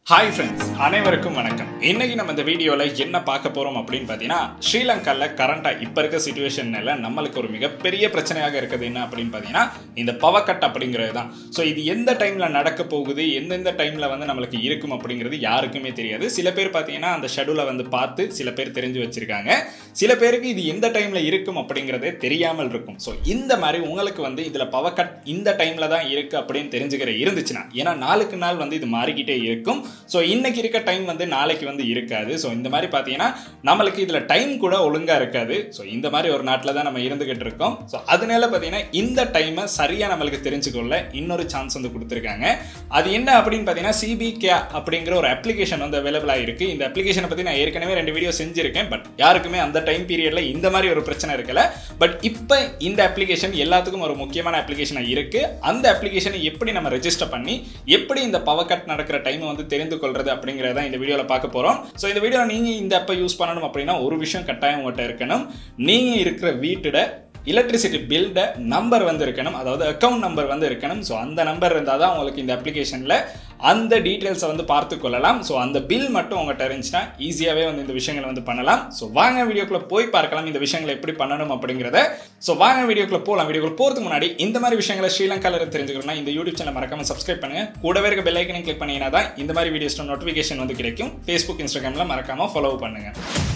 hi friends அனைவருக்கும் வணக்கம் இன்னைக்கு நம்ம இந்த வீடியோவில் என்ன பார்க்க போகிறோம் அப்படின்னு பார்த்தீங்கன்னா ஸ்ரீலங்காவில் கரண்ட்டாக இப்போ இருக்க சுச்சுவேஷனில் நம்மளுக்கு ஒரு மிகப்பெரிய பிரச்சனையாக இருக்குது என்ன அப்படின்னு பார்த்தீங்கன்னா இந்த பவர் கட் அப்படிங்கிறது தான் ஸோ இது எந்த டைமில் நடக்க போகுது எந்தெந்த டைமில் வந்து நம்மளுக்கு இருக்கும் அப்படிங்கிறது யாருக்குமே தெரியாது சில பேர் பார்த்தீங்கன்னா அந்த ஷெடியூலை வந்து பார்த்து சில பேர் தெரிஞ்சு வச்சிருக்காங்க சில பேருக்கு இது எந்த டைமில் இருக்கும் அப்படிங்கிறதே தெரியாமல் இருக்கும் ஸோ இந்த மாதிரி உங்களுக்கு வந்து இதில் பவர் கட் இந்த டைமில் தான் இருக்குது அப்படின்னு தெரிஞ்சுக்கிற இருந்துச்சுன்னா ஏன்னா நாளுக்கு நாள் வந்து இது மாறிக்கிட்டே இருக்கும் ஸோ இன்னைக்கு இருக்க டைம் வந்து நாளைக்கு வந்து இருக்காது ஸோ இந்த மாதிரி பார்த்தீங்கன்னா நம்மளுக்கு இதில் டைம் கூட ஒழுங்காக இருக்காது ஸோ இந்த மாதிரி ஒரு நாட்டில் தான் நம்ம இருந்துகிட்டு இருக்கோம் ஸோ அதனால பார்த்தீங்கன்னா இந்த டைமை சரியாக நம்மளுக்கு தெரிஞ்சுக்கொள்ள இன்னொரு சான்ஸ் வந்து கொடுத்துருக்காங்க அது என்ன அப்படின்னு பார்த்தீங்கன்னா சிபி கே அப்படிங்கிற ஒரு அப்ளிகேஷன் வந்து அவைலபிளாக இருக்குது இந்த அப்ளிகேஷனை பற்றி நான் ஏற்கனவே ரெண்டு வீடியோ செஞ்சிருக்கேன் பட் யாருக்குமே அந்த டைம் பீரியடில் இந்த மாதிரி ஒரு பிரச்சனை இருக்கல பட் இப்போ இந்த அப்ளிகேஷன் எல்லாத்துக்கும் ஒரு முக்கியமான அப்ளிகேஷனாக இருக்குது அந்த அப்ளிகேஷனை எப்படி நம்ம ரெஜிஸ்டர் பண்ணி எப்படி இந்த பவர் கட் நடக்கிற டைமை வந்து தெரிந்து கொள்றது அப்படிங்கிறத இந்த வீடியோவில் பார்க்க போகிறோம் ஸோ இந்த வீடியோவில் நீங்கள் இந்த அப்போ யூஸ் பண்ணணும் அப்படின்னா ஒரு விஷயம் கட்டாயம் உங்கள்கிட்ட இருக்கணும் நீங்கள் இருக்கிற வீட்டோட எலக்ட்ரிசிட்டி பில்ட நம்பர் வந்து இருக்கணும் அதாவது அக்கௌண்ட் நம்பர் வந்து இருக்கணும் ஸோ அந்த நம்பர் இருந்தால் தான் உங்களுக்கு இந்த அப்ளிகேஷனில் அந்த டீட்டெயில்ஸை வந்து பார்த்து கொள்ளலாம் ஸோ அந்த பில் மட்டும் உங்கள்கிட்ட இருந்துச்சுன்னா ஈஸியாகவே வந்து இந்த விஷயங்களை வந்து பண்ணலாம் ஸோ வாங்க வீடியோக்குள்ளே போய் பார்க்கலாம் இந்த விஷயங்களை எப்படி பண்ணணும் அப்படிங்கிறத ஸோ வாங்க வீடியோக்குள்ளே போகலாம் வீடியோக்குள்ள போகிறதுக்கு முன்னாடி இந்த மாதிரி விஷயங்களை ஸ்ரீலங்காவில் தெரிஞ்சுக்கணும்னா இந்த யூடியூப் சேனல் மறக்காம சப்ஸ்கிரைப் பண்ணுங்க கூடவே இருக்க பெல் ஐக்கனை கிளிக் பண்ணீங்கன்னா தான் இந்த மாதிரி வீடியோஸ் நோட்டிஃபிகேஷன் வந்து கிடைக்கும் ஃபேஸ்புக் இன்ஸ்டாகிராமில் மறக்காம ஃபாலோ பண்ணுங்க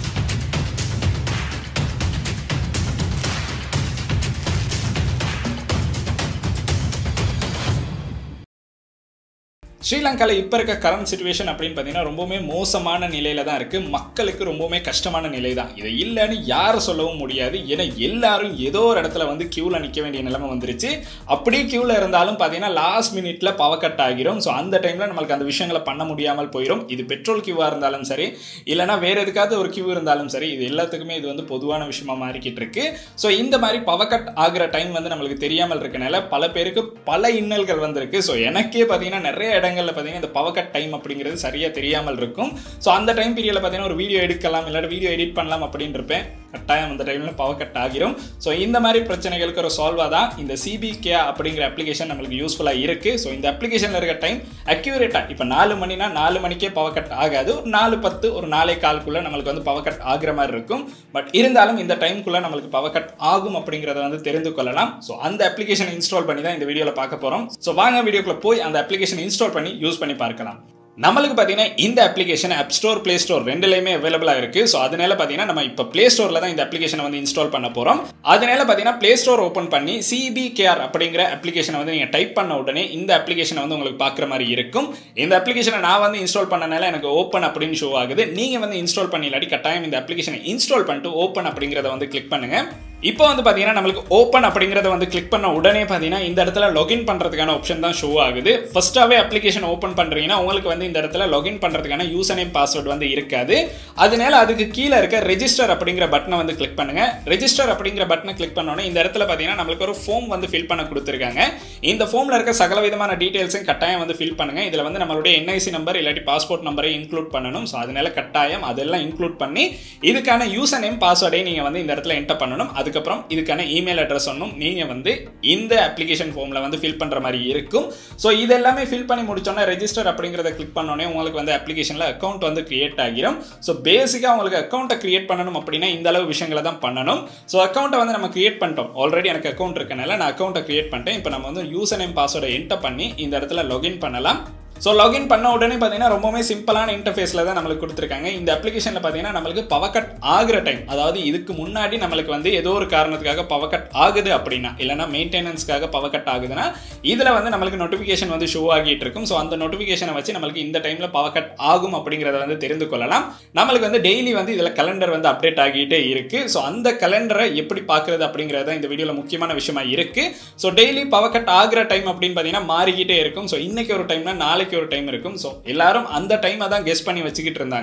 ஸ்ரீலங்காவில் இப்போ இருக்க கரண்ட் சுச்சுவேஷன் அப்படின்னு பார்த்தீங்கன்னா ரொம்பவுமே மோசமான நிலையில தான் இருக்குது மக்களுக்கு ரொம்பவுமே கஷ்டமான நிலை தான் இதை இல்லைன்னு யாரும் சொல்லவும் முடியாது ஏன்னா எல்லாரும் ஏதோ ஒரு இடத்துல வந்து க்யூவில் நிற்க வேண்டிய நிலைமை வந்துருச்சு அப்படியே க்யூவில் இருந்தாலும் பார்த்தீங்கன்னா லாஸ்ட் மினிட்ல பவர் கட் ஆகிரும் ஸோ அந்த டைமில் நம்மளுக்கு அந்த விஷயங்களை பண்ண முடியாமல் போயிடும் இது பெட்ரோல் கியூவாக இருந்தாலும் சரி இல்லைனா வேறு எதுக்காவது ஒரு கியூ இருந்தாலும் சரி இது எல்லாத்துக்குமே இது வந்து பொதுவான விஷயமா மாறிக்கிட்டு இருக்கு ஸோ இந்த மாதிரி பவர் கட் ஆகிற டைம் வந்து நம்மளுக்கு தெரியாமல் இருக்கனால பல பேருக்கு பல இன்னல்கள் வந்திருக்கு ஸோ எனக்கே பார்த்தீங்கன்னா நிறைய இடங்கள் இடங்களில் பார்த்தீங்கன்னா இந்த பவர் கட் டைம் அப்படிங்கிறது சரியாக தெரியாமல் இருக்கும் ஸோ அந்த டைம் பீரியடில் பார்த்தீங்கன்னா ஒரு வீடியோ எடுக்கலாம் இல்லாட்டி வீடியோ எடிட் பண்ணலாம் அப்படின்னு இருப்பேன் கட்டாயம் அந்த டைமில் பவர் கட் ஆகிரும் ஸோ இந்த மாதிரி பிரச்சனைகளுக்கு ஒரு சால்வாக தான் இந்த சிபிகே அப்படிங்கிற அப்ளிகேஷன் நம்மளுக்கு யூஸ்ஃபுல்லாக இருக்குது ஸோ இந்த அப்ளிகேஷனில் இருக்க டைம் அக்யூரேட்டாக இப்போ நாலு மணினா நாலு மணிக்கே பவர் கட் ஆகாது ஒரு நாலு பத்து ஒரு நாளை கால்குள்ளே நம்மளுக்கு வந்து பவர் கட் ஆகிற மாதிரி இருக்கும் பட் இருந்தாலும் இந்த டைம்குள்ளே நம்மளுக்கு பவர் கட் ஆகும் அப்படிங்கிறத வந்து தெரிந்து கொள்ளலாம் ஸோ அந்த அப்ளிகேஷன் இன்ஸ்டால் பண்ணி தான் இந்த வீடியோவில் பார்க்க போகிறோம் ஸோ வாங்க வீடியோக்குள்ள போய் அந்த அப்ளிகேஷன் இன்ஸ்டால் பண்ணி யூஸ் பண்ணி பார்க்கலாம் நம்மளுக்கு பார்த்தீங்கன்னா இந்த application app store play store ரெண்டுலையுமே அவைலபிளாக இருக்குது ஸோ அதனால பார்த்தீங்கன்னா நம்ம இப்போ ப்ளே ஸ்டோரில் தான் இந்த அப்ளிகேஷனை வந்து இன்ஸ்டால் பண்ண போகிறோம் அதனால பார்த்தீங்கன்னா ப்ளே ஸ்டோர் ஓப்பன் பண்ணி சிபிகேஆர் அப்படிங்கிற அப்ளிகேஷனை வந்து நீங்கள் டைப் பண்ண உடனே இந்த அப்ளிகேஷனை வந்து உங்களுக்கு பார்க்குற மாதிரி இருக்கும் இந்த அப்ளிகேஷனை நான் வந்து இன்ஸ்டால் பண்ணனால எனக்கு ஓப்பன் அப்படின்னு ஷோ ஆகுது நீங்கள் வந்து இன்ஸ்டால் பண்ணி இல்லாட்டி கட்டாயம் இந்த அப்ளிகேஷனை இன்ஸ்டால் பண்ணிட்டு ஓப்பன் அப்படிங்கிறத வந்து கிளிக் பண்ணுங்கள் இப்போ வந்து பார்த்தீங்கன்னா நம்மளுக்கு ஓப்பன் அப்படிங்கிறத வந்து கிளிக் பண்ண உடனே பார்த்தீங்கன்னா இந்த இடத்துல லாகின் பண்ணுறதுக்கான ஆப்ஷன் தான் ஷோ ஆகுது ஃபர்ஸ்ட்டாகவே அப்ளிகேஷன் ஓப்பன் பண்ணுறீங்கன்னா உங்களுக்கு வந்து இந்த இடத்துல லாகின் பண்ணுறதுக்கான யூசர் நேம் பாஸ்வேர்டு வந்து இருக்காது அதனால அதுக்கு கீழே இருக்க ரெஜிஸ்டர் அப்படிங்கிற பட்டனை வந்து கிளிக் பண்ணுங்க ரெஜிஸ்டர் அப்படிங்கிற பட்டனை கிளிக் பண்ணோன்னே இந்த இடத்துல பார்த்தீங்கன்னா நம்மளுக்கு ஒரு ஃபார்ம் வந்து ஃபில் பண்ண கொடுத்துருக்காங்க இந்த ஃபார்மில் இருக்க சகல விதமான டீட்டெயில்ஸும் கட்டாயம் வந்து ஃபில் பண்ணுங்க இதில் வந்து நம்மளுடைய என்ஐசி நம்பர் இல்லாட்டி பாஸ்போர்ட் நம்பரை இன்க்ளூட் பண்ணணும் ஸோ அதனால கட்டாயம் அதெல்லாம் இன்க்ளூட் பண்ணி இதுக்கான யூசர் நேம் பாஸ்வேர்டை நீங்கள் வந்து இந்த இடத்துல என்டர் பண்ணணும் அதுக்கு அதுக்கப்புறம் இதுக்கான இமெயில் அட்ரஸ் ஒன்றும் நீங்கள் வந்து இந்த அப்ளிகேஷன் ஃபார்மில் வந்து ஃபில் பண்ணுற மாதிரி இருக்கும் ஸோ இது எல்லாமே ஃபில் பண்ணி முடிச்சோன்னா ரெஜிஸ்டர் அப்படிங்கிறத கிளிக் பண்ணோன்னே உங்களுக்கு வந்து அப்ளிகேஷனில் அக்கௌண்ட் வந்து கிரியேட் ஆகிரும் ஸோ பேசிக்காக உங்களுக்கு அக்கௌண்ட்டை கிரியேட் பண்ணணும் அப்படின்னா இந்த அளவு விஷயங்களை தான் பண்ணணும் ஸோ அக்கௌண்ட்டை வந்து நம்ம கிரியேட் பண்ணிட்டோம் ஆல்ரெடி எனக்கு அக்கௌண்ட் இருக்கனால நான் அக்கௌண்ட்டை கிரியேட் பண்ணிட்டேன் இப்போ நம்ம வந்து யூசர் நேம் பாஸ்வேர்டை என்டர் பண்ணி இந்த இடத்துல லாகின் பண்ணலாம் ஸோ லாகின் பண்ண உடனே பார்த்தீங்கன்னா ரொம்பவே சிம்பிளான இன்டர்ஃபேஸில் தான் நம்மளுக்கு கொடுத்துருக்காங்க இந்த அப்ளிகேஷனில் பார்த்தீங்கன்னா நம்மளுக்கு பவர் கட் ஆகிற டைம் அதாவது இதுக்கு முன்னாடி நம்மளுக்கு வந்து ஏதோ ஒரு காரணத்துக்காக பவர் கட் ஆகுது அப்படின்னா இல்லைனா மெயின்டெனன்ஸ்க்காக பவர் கட் ஆகுதுன்னா இதில் வந்து நம்மளுக்கு நோட்டிஃபிகேஷன் வந்து ஷோ ஆகிட்டு இருக்கும் ஸோ அந்த நோட்டிஃபிகேஷனை வச்சு நம்மளுக்கு இந்த டைமில் பவர் கட் ஆகும் அப்படிங்கிறத வந்து தெரிந்து கொள்ளலாம் நம்மளுக்கு வந்து டெய்லி வந்து இதில் கலண்டர் வந்து அப்டேட் ஆகிட்டே இருக்கு ஸோ அந்த கலண்டரை எப்படி பார்க்குறது அப்படிங்கிறத இந்த வீடியோவில் முக்கியமான விஷயமா இருக்கு ஸோ டெய்லி பவர் கட் ஆகிற டைம் அப்படின்னு பார்த்தீங்கன்னா மாறிக்கிட்டே இருக்கும் ஸோ இன்னைக்கு ஒரு டைம்னா நாளைக்கு நாளைக்கு ஒரு டைம் இருக்கும் ஸோ எல்லாரும் அந்த டைமை தான் கெஸ் பண்ணி வச்சுக்கிட்டு இருந்தாங்க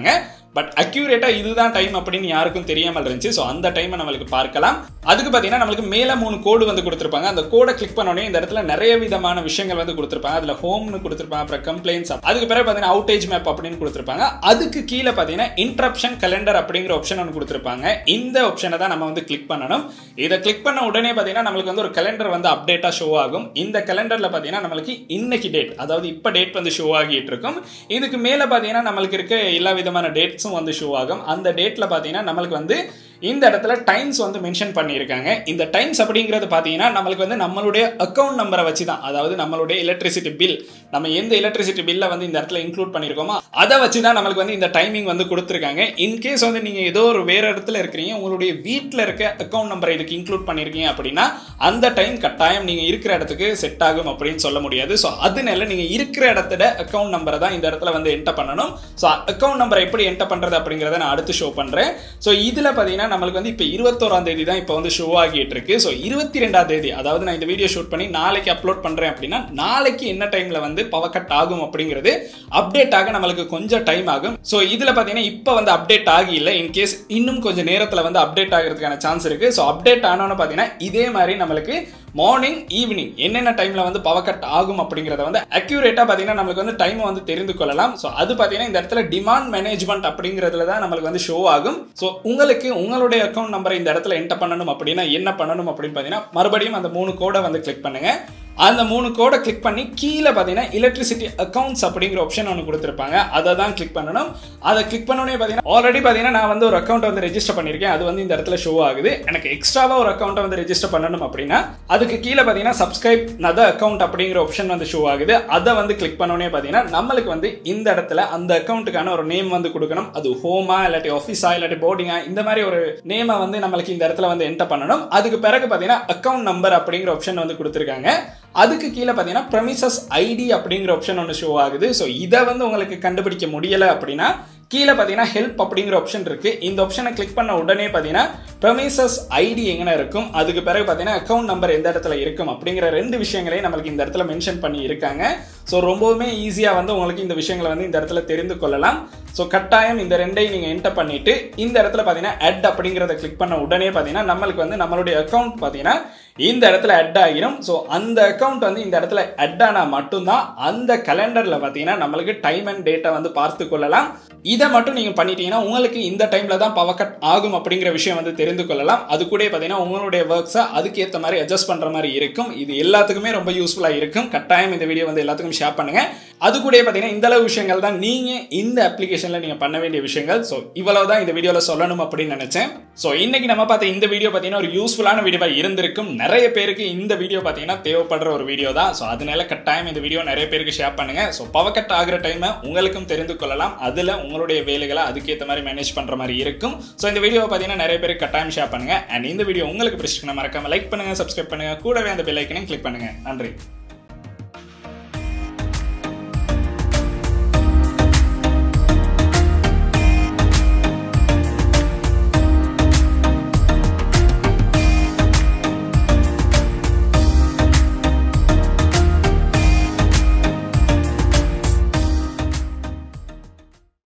பட் அக்யூரேட்டாக இதுதான் டைம் அப்படின்னு யாருக்கும் தெரியாமல் இருந்துச்சு ஸோ அந்த டைமை நம்மளுக்கு பார்க்கலாம் அதுக்கு பார்த்தீங்கன்னா நம்மளுக்கு மேலே மூணு கோடு வந்து கொடுத்துருப்பாங்க அந்த கோடை கிளிக் பண்ணோடனே இந்த இடத்துல நிறைய விதமான விஷயங்கள் வந்து கொடுத்துருப்பாங்க அதில் ஹோம்னு கொடுத்துருப்பாங்க அப்புறம் கம்ப்ளைண்ட்ஸ் அதுக்கு பிறகு பார்த்தீங்கன்னா அவுட்டேஜ் மேப் அப்படின்னு கொடுத்துருப்பாங்க அதுக்கு கீழே பார்த்தீங்கன்னா இன்ட்ரப்ஷன் கலண்டர் அப்படிங்கிற ஆப்ஷன் ஒன்று கொடுத்துருப்பாங்க இந்த ஆப்ஷனை தான் நம்ம வந்து கிளிக் பண்ணணும் இதை கிளிக் பண்ண உடனே பார்த்தீங்கன்னா நம்மளுக்கு வந்து ஒரு கலண்டர் வந்து அப்டேட்டாக ஷோ ஆகும் இந்த கலண்டரில் பார்த்தீங்கன்னா நம்மளுக்கு இன்னைக்கு டேட் அதாவது இப்போ டேட் வந்து ஷோ ஆகிட்டு இருக்கும் இதுக்கு மேலே பார்த்தீங்கன்னா நம்மளுக்கு இருக்க எல்லா விதமான டேட்ஸும் வந்து ஷோ ஆகும் அந்த டேட்டில் பார்த்தீங்கன்னா நம்மளுக்கு வந்து இந்த இடத்துல டைம்ஸ் வந்து மென்ஷன் பண்ணியிருக்காங்க இந்த டைம்ஸ் அப்படிங்கிறது பார்த்தீங்கன்னா நம்மளுக்கு வந்து நம்மளுடைய அக்கௌண்ட் நம்பரை வச்சு தான் அதாவது நம்மளுடைய எலக்ட்ரிசிட்டி பில் நம்ம எந்த எலக்ட்ரிசிட்டி பில்லை வந்து இந்த இடத்துல இன்க்ளூட் பண்ணியிருக்கோமோ அதை வச்சு தான் நம்மளுக்கு வந்து இந்த டைமிங் வந்து கொடுத்துருக்காங்க இன்கேஸ் வந்து நீங்கள் ஏதோ ஒரு வேறு இடத்துல இருக்கிறீங்க உங்களுடைய வீட்டில் இருக்க அக்கௌண்ட் நம்பரை இதுக்கு இன்க்ளூட் பண்ணியிருக்கீங்க அப்படின்னா அந்த டைம் கட்டாயம் நீங்கள் இருக்கிற இடத்துக்கு செட் ஆகும் அப்படின்னு சொல்ல முடியாது ஸோ அதனால நீங்கள் இருக்கிற இடத்துல அக்கௌண்ட் நம்பரை தான் இந்த இடத்துல வந்து என்டர் பண்ணணும் ஸோ அக்கௌண்ட் நம்பரை எப்படி என்டர் பண்ணுறது அப்படிங்கிறத நான் அடுத்து ஷோ பண்ணுறேன் ஸோ இதில் பார்த்தீங்கன்னா நம்மளுக்கு வந்து இப்போ இருபத்தோராம் தேதி தான் இப்போ வந்து ஷோ ஆகிட்டு இருக்கு ஸோ இருபத்தி ரெண்டாம் தேதி அதாவது நான் இந்த வீடியோ ஷூட் பண்ணி நாளைக்கு அப்லோட் பண்ணுறேன் அப்படின்னா நாளைக்கு என்ன டைமில் வந்து பவர் கட் ஆகும் அப்படிங்கிறது அப்டேட் ஆக நம்மளுக்கு கொஞ்சம் டைம் ஆகும் ஸோ இதில் பார்த்தீங்கன்னா இப்போ வந்து அப்டேட் ஆகி இல்லை இன்கேஸ் இன்னும் கொஞ்சம் நேரத்தில் வந்து அப்டேட் ஆகிறதுக்கான சான்ஸ் இருக்குது ஸோ அப்டேட் ஆனோன்னு பார்த்தீங்கன்னா இதே மாதிரி நம்மளுக்கு மார்னிங் ஈவினிங் என்னென்ன டைமில் வந்து பவர் கட் ஆகும் அப்படிங்கிறத வந்து அக்யூரேட்டாக பார்த்தீங்கன்னா நம்மளுக்கு வந்து டைமை வந்து தெரிந்து கொள்ளலாம் ஸோ அது பார்த்தீங்கன்னா இந்த இடத்துல டிமாண்ட் மேனேஜ்மெண்ட் அப்படிங்கிறதுல தான் நம்மளுக்கு வந்து ஷோ ஆகும் ஸோ உங்களுக்கு உங்களுடைய அக்கௌண்ட் நம்பரை இந்த இடத்துல என்டர் பண்ணணும் அப்படின்னா என்ன பண்ணணும் அப்படின்னு பார்த்தீங்கன்னா மறுபடியும் அந்த மூணு கோடை வந்து கிளிக் பண்ணுங்க அந்த மூணு கோடை கிளிக் பண்ணி கீழே பார்த்தீங்கன்னா எலக்ட்ரிசிட்டி அக்கௌண்ட்ஸ் அப்படிங்கிற ஆப்ஷன் ஒன்று கொடுத்துருப்பாங்க அதை தான் கிளிக் பண்ணணும் அதை கிளிக் பண்ணோடனே பார்த்தீங்கன்னா ஆல்ரெடி பார்த்தீங்கன்னா நான் வந்து ஒரு அக்கௌண்ட் வந்து ரெஜிஸ்டர் பண்ணியிருக்கேன் அது வந்து இந்த இடத்துல ஷோ ஆகுது எனக்கு எக்ஸ்ட்ராவாக ஒரு அக்கௌண்ட்டை வந்து ரெஜிஸ்டர் பண்ணணும் அப்படின்னா அதுக்கு கீழே பார்த்தீங்கன்னா சப்ஸ்கிரைப் நத அக்கௌண்ட் அப்படிங்கிற ஆப்ஷன் வந்து ஷோ ஆகுது அதை வந்து கிளிக் பண்ணோடனே பார்த்தீங்கன்னா நம்மளுக்கு வந்து இந்த இடத்துல அந்த அக்கௌண்ட்டுக்கான ஒரு நேம் வந்து கொடுக்கணும் அது ஹோமா இல்லாட்டி ஆஃபீஸா இல்லாட்டி போர்டிங்கா இந்த மாதிரி ஒரு நேமை வந்து நம்மளுக்கு இந்த இடத்துல வந்து என்டர் பண்ணணும் அதுக்கு பிறகு பார்த்தீங்கன்னா அக்கௌண்ட் நம்பர் அப்படிங்கிற ஆப்ஷன் வந்து கொடுத்துருக்காங்க அதுக்கு கீழே பார்த்தீங்கன்னா ப்ரமிசஸ் ஐடி அப்படிங்கிற ஆப்ஷன் ஒன்று ஷோ ஆகுது ஸோ இதை வந்து உங்களுக்கு கண்டுபிடிக்க முடியலை அப்படின்னா கீழே பார்த்தீங்கன்னா ஹெல்ப் அப்படிங்கிற ஆப்ஷன் இருக்கு இந்த ஆப்ஷனை கிளிக் பண்ண உடனே பார்த்தீங்கன்னா ப்ரமிசஸ் ஐடி எங்கே இருக்கும் அதுக்கு பிறகு பார்த்தீங்கன்னா அக்கௌண்ட் நம்பர் எந்த இடத்துல இருக்கும் அப்படிங்கிற ரெண்டு விஷயங்களையும் நம்மளுக்கு இந்த இடத்துல மென்ஷன் பண்ணி இருக்காங்க ஸோ ரொம்பவுமே ஈஸியாக வந்து உங்களுக்கு இந்த விஷயங்களை வந்து இந்த இடத்துல தெரிந்து கொள்ளலாம் ஸோ கட்டாயம் இந்த ரெண்டையும் நீங்கள் என்டர் பண்ணிட்டு இந்த இடத்துல பார்த்தீங்கன்னா அட் அப்படிங்கிறத கிளிக் பண்ண உடனே பார்த்தீங்கன்னா நம்மளுக்கு வந்து நம்மளுடைய அக்கௌண்ட் பார்த்தீங்கன்னா இந்த இடத்துல அட் ஆகிரும் ஸோ அந்த அக்கௌண்ட் வந்து இந்த இடத்துல அட் ஆனால் மட்டும்தான் அந்த கலண்டரில் பார்த்தீங்கன்னா நம்மளுக்கு டைம் அண்ட் டேட்டை வந்து பார்த்து கொள்ளலாம் இதை மட்டும் நீங்கள் பண்ணிட்டீங்கன்னா உங்களுக்கு இந்த டைமில் தான் பவர் கட் ஆகும் அப்படிங்கிற விஷயம் வந்து தெரிந்து கொள்ளலாம் அது கூட பார்த்தீங்கன்னா உங்களுடைய ஒர்க்ஸை அதுக்கேற்ற மாதிரி அட்ஜஸ்ட் பண்ணுற மாதிரி இருக்கும் இது எல்லாத்துக்குமே ரொம்ப யூஸ்ஃபுல்லாக இருக்கும் கட்டாயம் இந்த வீடியோ வந்து எல்லாத்துக்கும் ஷேர் பண்ணுங்கள் அது கூட பார்த்தீங்கன்னா இந்த அளவு விஷயங்கள் தான் நீங்கள் இந்த அப்ளிகேஷனில் நீங்கள் பண்ண வேண்டிய விஷயங்கள் ஸோ இவ்வளோ தான் இந்த வீடியோவில் சொல்லணும் அப்படின்னு நினச்சேன் ஸோ இன்னைக்கு நம்ம பார்த்த இந்த வீடியோ பார்த்தீங்கன்னா ஒரு யூஸ்ஃபுல்லான வீடியோவாக இருந்திருக்கும் நிறைய பேருக்கு இந்த வீடியோ பார்த்தீங்கன்னா தேவைப்படுற ஒரு வீடியோ தான் ஸோ அதனால கட்டாயம் இந்த வீடியோ நிறைய பேருக்கு ஷேர் பண்ணுங்க ஸோ பவர் கட் ஆகிற டைமை உங்களுக்கும் தெரிந்து கொள்ளலாம் அதில் உங்களுடைய வேலைகளை அதுக்கேற்ற மாதிரி மேனேஜ் பண்ணுற மாதிரி இருக்கும் ஸோ இந்த வீடியோ பார்த்தீங்கன்னா நிறைய பேருக்கு கட்டாயம் ஷேர் பண்ணுங்க அண்ட் இந்த வீடியோ உங்களுக்கு பிடிச்சிருக்குன்னா மறக்காம லைக் பண்ணுங்க சப்ஸ்கிரைப் பண்ணுங்க கூடவே அந்த பெல் ஐக்கனையும் கிளிக் பண்ணுங்க நன்றி